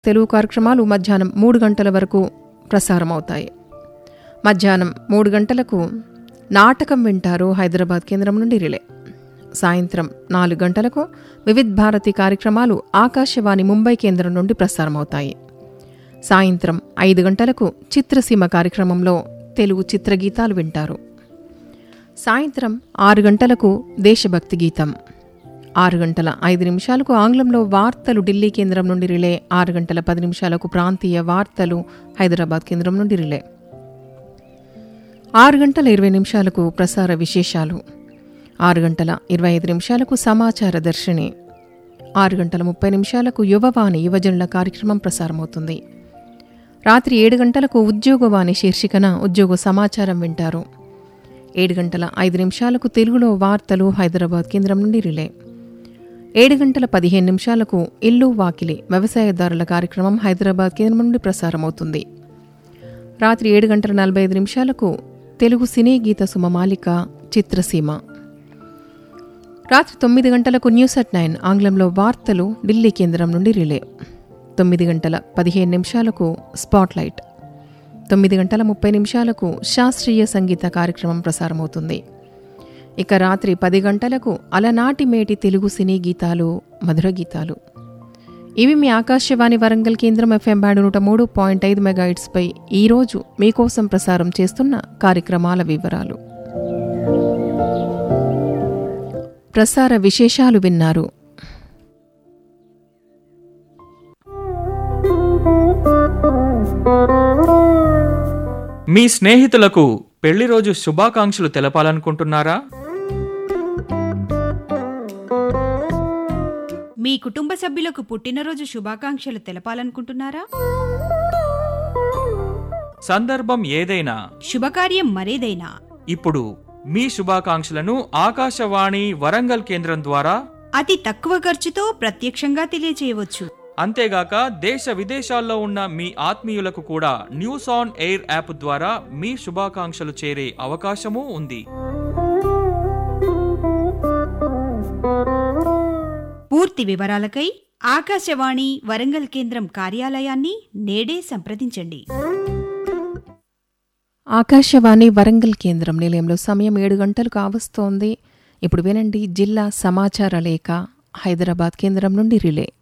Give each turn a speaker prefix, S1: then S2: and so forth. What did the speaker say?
S1: తెలుగు కార్యక్రమాలు మధ్యాహ్నం మూడు గంటల వరకు ప్రసారమవుతాయి మధ్యాహ్నం మూడు గంటలకు నాటకం వింటారు హైదరాబాద్ కేంద్రం నుండి రిలే సాయంత్రం నాలుగు గంటలకు వివిధ్ భారతి కార్యక్రమాలు ఆకాశవాణి ముంబై కేంద్రం నుండి ప్రసారమవుతాయి సాయంత్రం ఐదు గంటలకు చిత్రసీమ కార్యక్రమంలో తెలుగు చిత్రగీతాలు వింటారు సాయంత్రం ఆరు గంటలకు దేశభక్తి గీతం ఆరు గంటల ఐదు నిమిషాలకు ఆంగ్లంలో వార్తలు ఢిల్లీ కేంద్రం నుండి రిలే ఆరు గంటల పది నిమిషాలకు ప్రాంతీయ వార్తలు హైదరాబాద్ కేంద్రం నుండి రిలే ఆరు గంటల ఇరవై నిమిషాలకు ప్రసార విశేషాలు ఆరు గంటల ఇరవై ఐదు నిమిషాలకు సమాచార దర్శిని ఆరు గంటల ముప్పై నిమిషాలకు యువవాణి యువజనుల కార్యక్రమం ప్రసారమవుతుంది రాత్రి ఏడు గంటలకు ఉద్యోగవాణి శీర్షికన ఉద్యోగ సమాచారం వింటారు ఏడు గంటల ఐదు నిమిషాలకు తెలుగులో వార్తలు హైదరాబాద్ కేంద్రం నుండి రిలే ఏడు గంటల పదిహేను నిమిషాలకు ఇల్లు వాకిలి వ్యవసాయదారుల కార్యక్రమం హైదరాబాద్ కేంద్రం నుండి ప్రసారమవుతుంది రాత్రి ఏడు గంటల నలభై ఐదు నిమిషాలకు తెలుగు సినీ గీత సుమమాలిక చిత్రసీమ రాత్రి తొమ్మిది గంటలకు న్యూస్ అట్ నైన్ ఆంగ్లంలో వార్తలు ఢిల్లీ కేంద్రం నుండి రిలే తొమ్మిది గంటల పదిహేను నిమిషాలకు స్పాట్లైట్ తొమ్మిది గంటల ముప్పై నిమిషాలకు శాస్త్రీయ సంగీత కార్యక్రమం ప్రసారమవుతుంది ఇక రాత్రి పది గంటలకు అలనాటి మేటి తెలుగు సినీ గీతాలు మధుర గీతాలు ఇవి మీ ఆకాశవాణి వరంగల్ కేంద్రం ఎఫ్ఎం బ్యాండ్ నూట మూడు పాయింట్ ఐదు మెగాయిట్స్పై ఈరోజు మీకోసం ప్రసారం చేస్తున్న కార్యక్రమాల వివరాలు ప్రసార విశేషాలు విన్నారు
S2: మీ స్నేహితులకు పెళ్లి రోజు శుభాకాంక్షలు తెలపాలనుకుంటున్నారా
S3: మీ కుటుంబ సభ్యులకు పుట్టినరోజు శుభాకాంక్షలు తెలపాలనుకుంటున్నారా
S2: సందర్భం ఏదైనా
S3: శుభకార్యం మరేదైనా
S2: ఇప్పుడు మీ శుభాకాంక్షలను ఆకాశవాణి వరంగల్ కేంద్రం ద్వారా
S3: అతి తక్కువ ఖర్చుతో ప్రత్యక్షంగా తెలియజేయవచ్చు
S2: అంతేగాక దేశ విదేశాల్లో ఉన్న మీ ఆత్మీయులకు కూడా న్యూస్ ఆన్ ఎయిర్ యాప్ ద్వారా మీ శుభాకాంక్షలు చేరే అవకాశమూ ఉంది
S3: పూర్తి వివరాలకై ఆకాశవాణి వరంగల్ కేంద్రం కార్యాలయాన్ని నేడే సంప్రదించండి
S1: ఆకాశవాణి వరంగల్ కేంద్రం నిలయంలో సమయం ఏడు గంటలు కావస్తోంది ఇప్పుడు వినండి జిల్లా సమాచార లేఖ హైదరాబాద్ కేంద్రం నుండి రిలే